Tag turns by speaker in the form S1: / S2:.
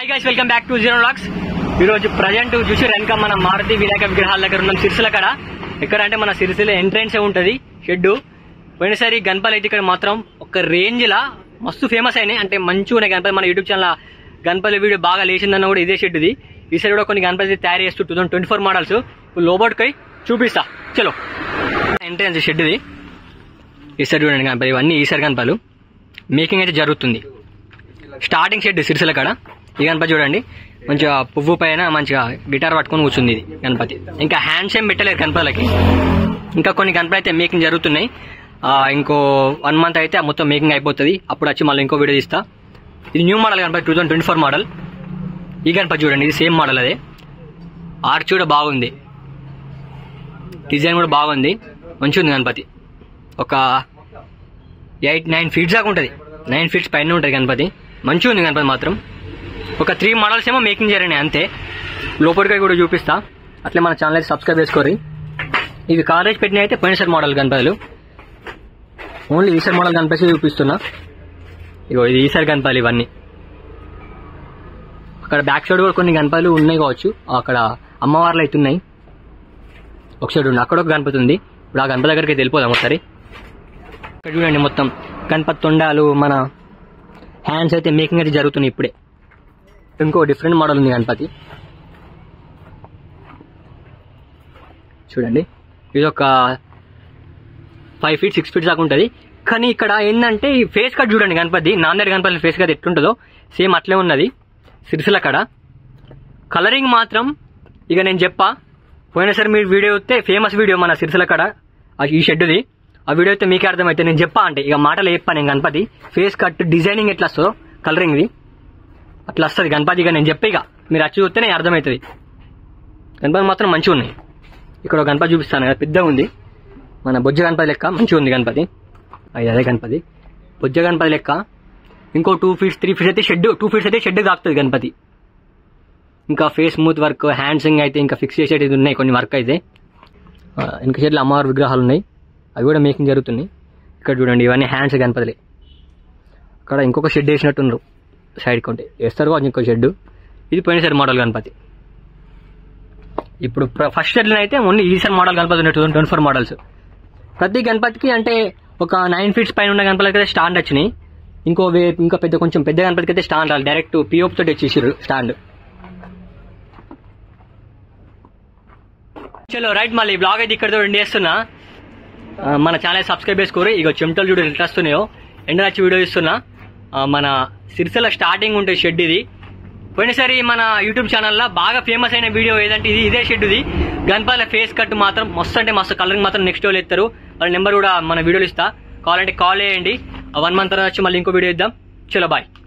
S1: hi guys welcome back to zero lakhs ఈరోజు present చూసి వెనక మన మారుతి వినాయక విగ్రహాల దగ్గర ఉన్నాం సిరిసిల కడ ఎక్కడ అంటే మన సిరిసిల ఎంట్రెన్స్ ఉంటది షెడ్ పోయినసారి గణపతి అయితే ఇక్కడ మాత్రం ఒక రేంజ్ లా మస్తు ఫేమస్ అయినాయి అంటే మంచిగా ఉన్నాయి గణపతి మన యూట్యూబ్ ఛానల్ గణపతి వీడియో బాగా లేచిందన్న కూడా ఇదే షెడ్ ఇది ఈసారి కూడా కొన్ని గణపతి తయారు చేస్తూ two thousand twenty four models లోబోట్కై చూపిస్తా చలో ఎంట్రెన్స్ షెడ్ ఇది ఈసారి చూడండి గణపతి ఇవన్నీ ఈసారి గణపాలు మేకింగ్ అయితే జరుగుతుంది స్టార్టింగ్ షెడ్ సిరిసిల కాడ ఈ గణపతి చూడండి మంచిగా పువ్వు పైన మంచిగా గిటార్ పట్టుకొని కూర్చుంది ఇది గణపతి ఇంకా హ్యాండ్స్ ఏం పెట్టలేరు గణపతులకి ఇంకా కొన్ని గణపతి అయితే మేకింగ్ జరుగుతున్నాయి ఆ, ఇంకో వన్ మంత్ అయితే ఆ మొత్తం మేకింగ్ అయిపోతుంది అప్పుడు వచ్చి మళ్ళీ ఇంకో వీడియో తీస్తా ఇది new model Ganapati two thousand twenty four model ఈ గణపతి చూడండి ఇది సేమ్ మోడల్ అదే ఆర్చ్ కూడా బాగుంది డిజైన్ కూడా బాగుంది మంచిగా ఉంది గణపతి ఒక ఎయిట్ నైన్ ఫీట్స్ దాకా ఉంటుంది నైన్ ఫీట్స్ పైన ఉంటుంది గణపతి మంచిగా ఉంది గణపతి మాత్రం ఒక త్రీ మోడల్స్ ఏమో మేకింగ్ జరిగినాయి అంతే లోపలికి కూడా చూపిస్తా అట్లే మన ఛానల్ అయితే సబ్స్క్రైబ్ చేసుకోరి ఇవి కాలేజ్ పెట్టిన అయితే పోయినసారి మోడల్ గణపతులు ఓన్లీ ఈసారి మోడల్ గణపతి చూపిస్తున్నా ఇగో ఇది ఈసారి గణపతులు ఇవన్నీ అక్కడ బ్యాక్ సైడ్ కూడా కొన్ని గణపతులు ఉన్నాయి కావచ్చు అక్కడ అమ్మవార్లు అయితే ఉన్నాయి ఒక సైడ్ ఉంది అక్కడ ఒక గణపతి ఉంది ఇప్పుడు ఆ గణపతి దగ్గరికి వెళ్ళిపోదాం ఒకసారి ఇక్కడ చూడండి మొత్తం గణపతి తొండాలు మన హ్యాండ్స్ అయితే మేకింగ్ అయితే జరుగుతున్నాయి ఇప్పుడే ఇంకో డిఫరెంట్ మోడల్ ఉంది గణపతి చూడండి ఇది ఒక ఫైవ్ ఫీట్ సిక్స్ ఫీట్ దాకా ఉంటుంది కానీ ఇక్కడ ఏంటంటే ఈ ఫేస్ కట్ చూడండి గణపతి నాందేడ్ గణపతి ఫేస్ కట్ ఎట్లుంటుందో సేమ్ అట్లే ఉన్నది సిరిసిల కడ కలరింగ్ మాత్రం ఇక నేను చెప్పా పోయినసారి మీరు వీడియో వస్తే ఫేమస్ వీడియో మన సిరిసిల కడ ఆ ఈ షెడ్ది ఆ వీడియో అయితే మీకే అర్థమైతే నేను చెప్పా అంటే ఇక మాటలు చెప్పా నేను గణపతి ఫేస్ కట్ డిజైనింగ్ ఎట్లా వస్తుందో కలరింగ్ది అట్లా వస్తుంది గణపతి ఇక నేను చెప్పే ఇక మీరు వచ్చి చూస్తేనే అర్థమవుతుంది గణపతి మాత్రం మంచిగా ఉన్నాయి ఇక్కడ ఒక గణపతి చూపిస్తాను కదా పెద్దగా ఉంది మన బొజ్జ గణపతి లెక్క మంచిగా ఉంది గణపతి అది అదే గణపతి బొజ్జ గణపతి లెక్క ఇంకో టూ ఫీట్స్ త్రీ ఫీట్స్ అయితే షెడ్ టూ ఫీట్స్ అయితే షెడ్ కాపుతుంది గణపతి ఇంకా ఫేస్ స్మూత్ వర్క్ హ్యాండ్సింగ్ అయితే ఇంకా ఫిక్స్ చేసేటివి ఉన్నాయి కొన్ని వర్క్ అయితే ఆ, ఇంకా షెడ్లో అమ్మవారి విగ్రహాలు ఉన్నాయి అవి కూడా మేకింగ్ జరుగుతున్నాయి ఇక్కడ చూడండి ఇవన్నీ హ్యాండ్స్ గణపతిలే అక్కడ ఇంకొక షెడ్ వేసినట్టున్నారు సైడ్ కొంటే వేస్తారు కావచ్చు ఇంకో షెడ్ ఇది పోయినసారి మోడల్ గణపతి ఇప్పుడు ఫస్ట్ షెడ్లో అయితే ఓన్లీ ఈసారి మోడల్ గణపతి ఉన్నాయి టూ ట్వంటీ ఫోర్ మోడల్స్ ప్రతి గణపతికి అంటే ఒక నైన్ ఫీట్స్ పైన ఉన్న గణపతికి అయితే స్టాండ్ వచ్చినాయి ఇంకో వే ఇంకా పెద్ద కొంచెం పెద్ద గణపతికి అయితే స్టాండ్ రాలి డైరెక్ట్ పిఓప్ తోటి వచ్చేసారు స్టాండ్ చలో రైట్ మళ్ళీ బ్లాగ్ అయితే ఇక్కడ ఎండ్ చేస్తున్నా ఆ, మన ఛానల్ సబ్స్క్రైబ్ చేసుకోరు ఇక చెమటలు చూడు ఎట్లా వస్తున్నాయో ఎండ వచ్చి వీడియో ఇస్తున్నా ఆ, మన సిరిసిల్ల స్టార్టింగ్ ఉంటుంది షెడ్ ఇది పోయినసారి మన యూట్యూబ్ ఛానల్లో బాగా ఫేమస్ అయిన వీడియో ఏదంటే ఇది ఇదే షెడ్ ఇది గణపతిల ఫేస్ కట్ మాత్రం మస్తు అంటే మస్తు కలరింగ్ మాత్రం నెక్స్ట్ వాళ్ళు ఎత్తారు వాళ్ళ నెంబర్ కూడా మన వీడియోలు ఇస్తా కావాలంటే కాల్ చేయండి వన్ మంత్ తర్వాత వచ్చి మళ్ళీ ఇంకో వీడియో ఇద్దాం చలో బాయ్